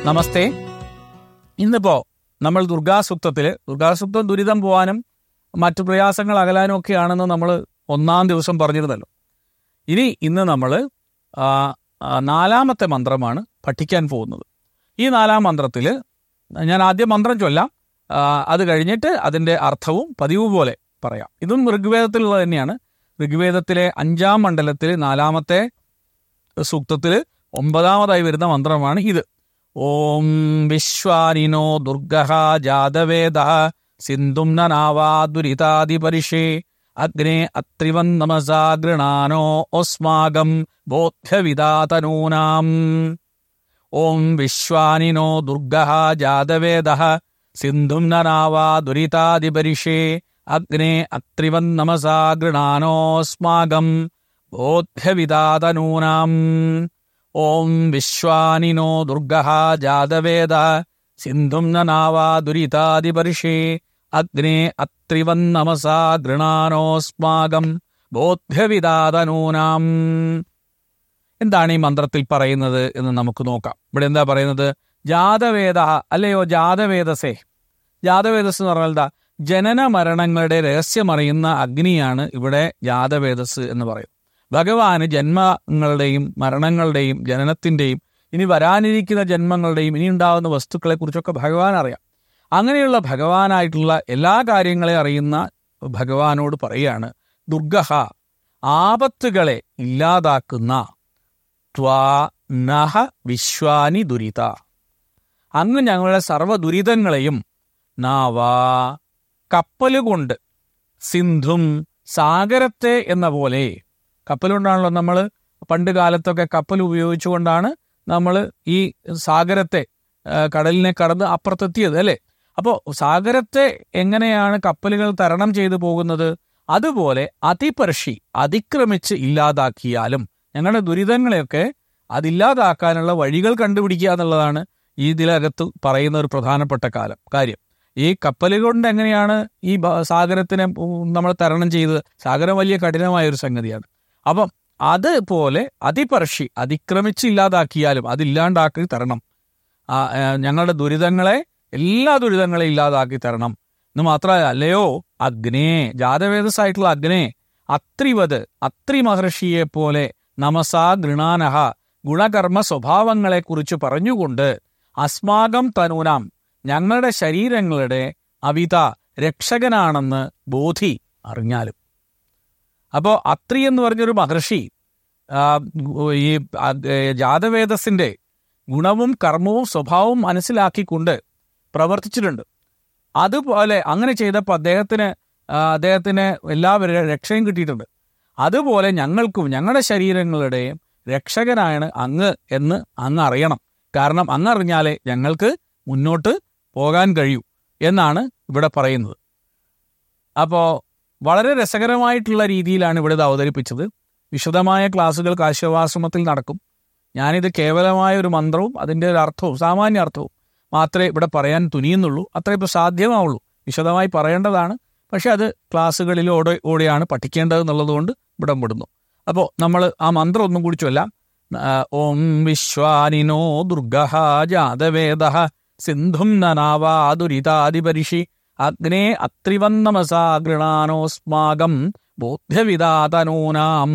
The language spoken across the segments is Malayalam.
നമസ്തേ ഇന്നിപ്പോ നമ്മൾ ദുർഗാസുക്തത്തില് ദുർഗാസുക്തം ദുരിതം പോവാനും മറ്റു പ്രയാസങ്ങൾ അകലാനും ഒക്കെയാണെന്ന് നമ്മൾ ഒന്നാം ദിവസം പറഞ്ഞിരുന്നല്ലോ ഇനി ഇന്ന് നമ്മൾ നാലാമത്തെ മന്ത്രമാണ് പഠിക്കാൻ പോകുന്നത് ഈ നാലാം മന്ത്രത്തിൽ ഞാൻ ആദ്യം മന്ത്രം ചൊല്ലാം ആ, അത് കഴിഞ്ഞിട്ട് അതിൻ്റെ അർത്ഥവും പതിവ് പോലെ പറയാം ഇതും ഋഗ്വേദത്തിലുള്ളത് തന്നെയാണ് ഋഗ്വേദത്തിലെ അഞ്ചാം മണ്ഡലത്തിൽ നാലാമത്തെ സൂക്തത്തിൽ ഒമ്പതാമതായി വരുന്ന മന്ത്രമാണ് ഇത് ഓം വിശ്വാനിനോ ദുർഗ ജാതവേദ സിന്ധും നനാവാ ദുരിതാദിപരിഷേ അഗ്നേ അത്രിവൻ നമസാ ഗൃണാനോ ഒസ്മാകം ബോധ്യവിദാതനൂനാം ഓം വിശ്വാനിനോ ദുർഗ ജാതവേദ സിന്ധും നനാവാ ദുരിതാദിപരിഷേ അഗ്നേ അത്രിവൻ നമസാ ഗൃണാനോസ്മാകം ബോധ്യവിദാതനൂനാം ഓം വിശ്വാനിനോ ദുർഗ ജാതവേദ സിന്ധും നനാവാ ദുരിതാദിപരിഷേ അഗ്നേ അത്രിവൻ നമസാ ഗൃണാനോസ്മാകം ബോധ്യവിദാതനൂനാം എന്താണ് ഈ മന്ത്രത്തിൽ പറയുന്നത് എന്ന് നമുക്ക് നോക്കാം ഇവിടെ എന്താ പറയുന്നത് ജാതവേദ അല്ലയോ ജാതവേദസേ ജാതവേദസ് എന്ന് പറഞ്ഞാൽ എന്താ ജനന മരണങ്ങളുടെ രഹസ്യമറിയുന്ന അഗ്നിയാണ് ഇവിടെ ജാതവേദസ് എന്ന് പറയും ഭഗവാന് ജന്മങ്ങളുടെയും മരണങ്ങളുടെയും ജനനത്തിന്റെയും ഇനി വരാനിരിക്കുന്ന ജന്മങ്ങളുടെയും ഇനി ഉണ്ടാകുന്ന വസ്തുക്കളെ കുറിച്ചൊക്കെ ഭഗവാൻ അറിയാം അങ്ങനെയുള്ള ഭഗവാനായിട്ടുള്ള എല്ലാ കാര്യങ്ങളെ അറിയുന്ന ഭഗവാനോട് പറയാണ് ദുർഗഹ ആപത്തുകളെ ഇല്ലാതാക്കുന്ന ത്വാ നഹ വിശ്വാനി ദുരിത അങ്ങ് ഞങ്ങളുടെ സർവ്വ ദുരിതങ്ങളെയും നാവാ കപ്പലുകൊണ്ട് സിന്ധും സാഗരത്തെ എന്ന പോലെ കപ്പലുകൊണ്ടാണല്ലോ നമ്മൾ പണ്ട് കാലത്തൊക്കെ കപ്പൽ ഉപയോഗിച്ചുകൊണ്ടാണ് നമ്മൾ ഈ സാഗരത്തെ ആ, കടലിനെ കടന്ന് അപ്പുറത്തെത്തിയത് അല്ലേ അപ്പോൾ സാഗരത്തെ എങ്ങനെയാണ് കപ്പലുകൾ തരണം ചെയ്തു പോകുന്നത് അതുപോലെ അതിപർഷി അതിക്രമിച്ച് ഇല്ലാതാക്കിയാലും ഞങ്ങളുടെ ദുരിതങ്ങളെയൊക്കെ അതില്ലാതാക്കാനുള്ള വഴികൾ കണ്ടുപിടിക്കുക എന്നുള്ളതാണ് ഈ ഇതിലകത്ത് പറയുന്ന ഒരു പ്രധാനപ്പെട്ട കാലം കാര്യം ഈ കപ്പലുകൾ കൊണ്ട് എങ്ങനെയാണ് ഈ ബ- സാഗരത്തിനെ നമ്മൾ തരണം ചെയ്തത് സാഗരം വലിയ കഠിനമായ ഒരു സംഗതിയാണ് അപ്പം അതുപോലെ അതിപർഷി അതിക്രമിച്ച് ഇല്ലാതാക്കിയാലും അതില്ലാണ്ടാക്കി തരണം ആ, ആ, ഞങ്ങളുടെ ദുരിതങ്ങളെ എല്ലാ ദുരിതങ്ങളെയും ഇല്ലാതാക്കി തരണം എന്ന് മാത്രമല്ല അല്ലയോ അഗ്നേ ജാതവേദസായിട്ടുള്ള അഗ്നേ അത്രിവത് അത്രി മഹർഷിയെ പോലെ നമസാ ഗൃണാനഹ ഗുണകർമ്മ സ്വഭാവങ്ങളെക്കുറിച്ച് പറഞ്ഞുകൊണ്ട് അസ്മാകം തനൂനാം ഞങ്ങളുടെ ശരീരങ്ങളുടെ അവിത രക്ഷകനാണെന്ന് ബോധി അറിഞ്ഞാലും അപ്പോ അത്രി എന്ന് പറഞ്ഞൊരു മഹർഷി ആ, ഈ ആ, ഏ, ജാതവേദസിന്റെ ഗുണവും കർമ്മവും സ്വഭാവവും മനസ്സിലാക്കിക്കൊണ്ട് പ്രവർത്തിച്ചിട്ടുണ്ട് അതുപോലെ അങ്ങനെ ചെയ്തപ്പോൾ അദ്ദേഹത്തിന് ആ, അദ്ദേഹത്തിന് എല്ലാവരും രക്ഷയും കിട്ടിയിട്ടുണ്ട് അതുപോലെ ഞങ്ങൾക്കും ഞങ്ങളുടെ ശരീരങ്ങളുടെയും രക്ഷകനാണ് അങ്ങ് എന്ന് അങ്ങ് അറിയണം കാരണം അങ്ങ് അറിഞ്ഞാലേ ഞങ്ങൾക്ക് മുന്നോട്ട് പോകാൻ കഴിയൂ എന്നാണ് ഇവിടെ പറയുന്നത് അപ്പോൾ വളരെ രസകരമായിട്ടുള്ള രീതിയിലാണ് ഇവിടെ ഇത് അവതരിപ്പിച്ചത് വിശദമായ ക്ലാസ്സുകൾ കാശ്യവാശ്രമത്തിൽ നടക്കും ഞാനിത് കേവലമായ ഒരു മന്ത്രവും അതിൻ്റെ ഒരു അർത്ഥവും സാമാന്യ അർത്ഥവും മാത്രമേ ഇവിടെ പറയാൻ തുനിയുന്നുള്ളൂ അത്രേ ഇപ്പോൾ സാധ്യമാവുള്ളൂ വിശദമായി പറയേണ്ടതാണ് പക്ഷെ അത് ക്ലാസ്സുകളിലൂടെ ഓടെയാണ് പഠിക്കേണ്ടത് എന്നുള്ളതുകൊണ്ട് ഇവിടെ വിടുന്നു അപ്പോൾ നമ്മൾ ആ മന്ത്രം ഒന്നും കൂടി ചൊല്ലാം ആ, ഓം വിശ്വാനിനോ ദുർഗ ജാതവേദ സിന്ധും നനാവാ ദുരിതാദിപരിഷി അഗ്നേ അത്രിവന്നമസാ ഗൃണാനോസ്മാകം ബോധ്യവിദാതനൂനാം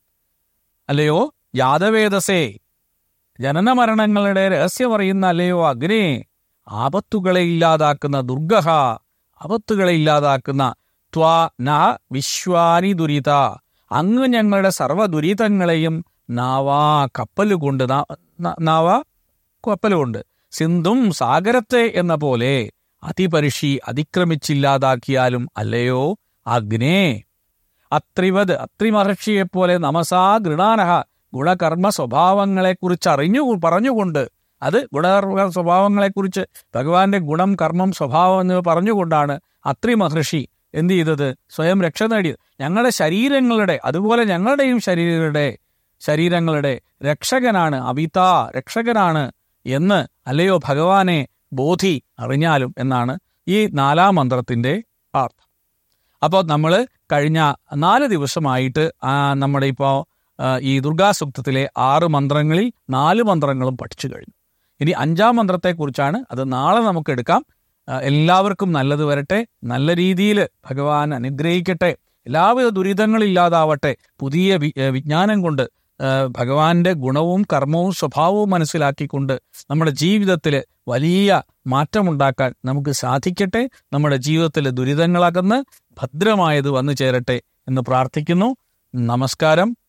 അല്ലയോ യാദവേദസേ ജനനമരണങ്ങളുടെ രഹസ്യമറിയുന്ന അല്ലയോ അഗ്നേ ആപത്തുകളെ ഇല്ലാതാക്കുന്ന ദുർഗഹ ആപത്തുകളെ ഇല്ലാതാക്കുന്ന ത്വാ ന വിശ്വാനി ദുരിത അങ്ങ് ഞങ്ങളുടെ സർവ്വ ദുരിതങ്ങളെയും നാവാ കപ്പലുകൊണ്ട് നാ- ന- നാവാ കപ്പലുകൊണ്ട് സിന്ധും സാഗരത്തെ എന്ന പോലെ അതിപരിഷി അതിക്രമിച്ചില്ലാതാക്കിയാലും അല്ലയോ അഗ്നേ അത്രിവത് അത്രി മഹർഷിയെപ്പോലെ നമസാ ഗൃണാനഹ ഗുണകർമ്മ സ്വഭാവങ്ങളെക്കുറിച്ച് അറിഞ്ഞു പറഞ്ഞുകൊണ്ട് അത് ഗുണകർമ്മ സ്വഭാവങ്ങളെക്കുറിച്ച് ഭഗവാന്റെ ഗുണം കർമ്മം സ്വഭാവം എന്ന് പറഞ്ഞുകൊണ്ടാണ് അത്രി മഹർഷി എന്ത് ചെയ്തത് സ്വയം രക്ഷ നേടിയത് ഞങ്ങളുടെ ശരീരങ്ങളുടെ അതുപോലെ ഞങ്ങളുടെയും ശരീരങ്ങളുടെ ശരീരങ്ങളുടെ രക്ഷകനാണ് അവിത രക്ഷകനാണ് എന്ന് അല്ലയോ ഭഗവാനെ ബോധി അറിഞ്ഞാലും എന്നാണ് ഈ നാലാം മന്ത്രത്തിന്റെ അർത്ഥം അപ്പോൾ നമ്മൾ കഴിഞ്ഞ നാല് ദിവസമായിട്ട് ആ, നമ്മുടെ ഇപ്പോൾ ഈ ദുർഗാസുക്തത്തിലെ ആറ് മന്ത്രങ്ങളിൽ നാല് മന്ത്രങ്ങളും പഠിച്ചു കഴിഞ്ഞു ഇനി അഞ്ചാം മന്ത്രത്തെക്കുറിച്ചാണ് അത് നാളെ നമുക്ക് എടുക്കാം ആ, എല്ലാവർക്കും നല്ലത് വരട്ടെ നല്ല രീതിയിൽ ഭഗവാൻ അനുഗ്രഹിക്കട്ടെ എല്ലാവിധ ദുരിതങ്ങളില്ലാതാവട്ടെ പുതിയ വി- ഏ, വിജ്ഞാനം കൊണ്ട് ആ, ഭഗവാന്റെ ഗുണവും കർമ്മവും സ്വഭാവവും മനസ്സിലാക്കിക്കൊണ്ട് നമ്മുടെ ജീവിതത്തിൽ വലിയ മാറ്റമുണ്ടാക്കാൻ നമുക്ക് സാധിക്കട്ടെ നമ്മുടെ ജീവിതത്തിലെ ദുരിതങ്ങളകന്ന് ഭദ്രമായത് വന്നു ചേരട്ടെ എന്ന് പ്രാർത്ഥിക്കുന്നു നമസ്കാരം